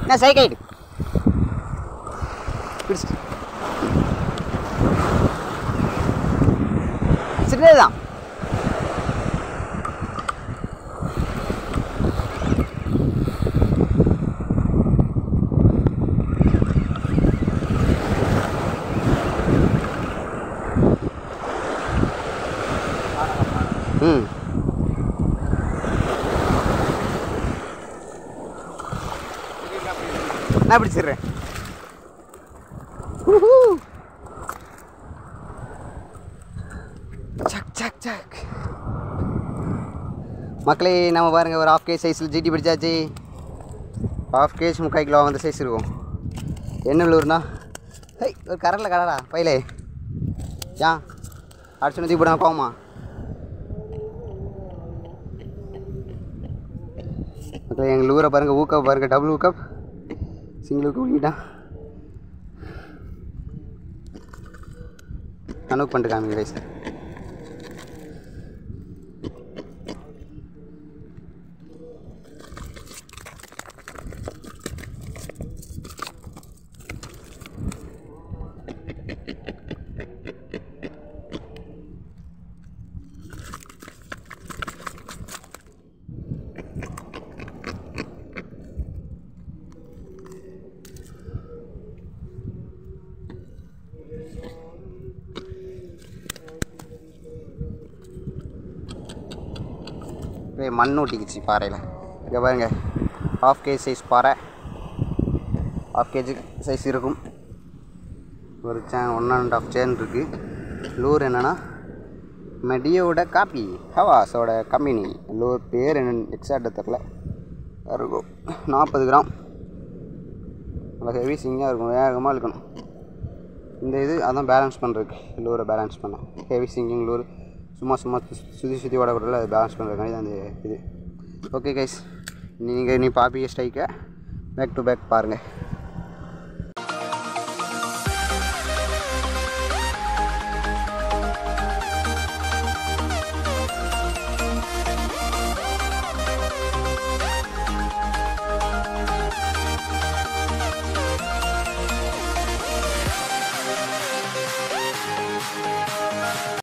என்ன சைக்கைடு பிடிச்சு சின்னது தான் ம் நான் பிடிச்சிடுறேன் சக் சக் சக் மக்களே நம்ம பாருங்கள் ஒரு ஆஃப் கேஜ் சைஸில் ஜிடி பிடிச்சாச்சு ஆஃப் கேஜ் முக்கால் கிலோ அந்த சைஸ் இருக்கும் என்ன விழுவுறனா ஹை ஒரு கரண்டில் கடடா பையிலே ஏன் அடிச்சு தூக்கி போடாம கோவமா மக்களே எங்கள் ஊரை பாருங்கள் ஊக்கப் பாருங்கள் டபுள் ஊக்கப் சிங்கிள் ஊக்கப் பண்ணிட்டான் கணக்கு பண்ணிட்டு காமிங்க ரைஸ் அப்படியே மண் ஒட்டிக்கிச்சு பாறையில் இங்கே பாருங்க ஹாஃப் கேஜ் சைஸ் பாறை ஹாஃப் கேஜி சைஸ் இருக்கும் ஒரு chain one and half chain இருக்குது லூர் என்னென்னா மெடியோட காப்பி ஹவாஸோட கம்பெனி லூர் பேர் என்னன்னு எக்ஸாக்டாக தெரில இருக்கும் நாற்பது கிராம் நல்லா ஹெவி சிங்காக இருக்கும் வேகமாக இழுக்கணும் இந்த இது அதான் பேலன்ஸ் பண்ணுறதுக்கு லூரை பேலன்ஸ் பண்ண ஹெவி சிங்கிங் லூர் சும்மா சும்மா சு- சுற்றி சுற்றி ஓடக்கூடாது அது பேலன்ஸ் பண்ணுறதுக்காண்டி தான் அந்த இது ஓகே கைஸ் நீங்கள் நீ பாப்பிய ஸ்ட்ரைக்கை பேக் டு பேக் பாருங்கள்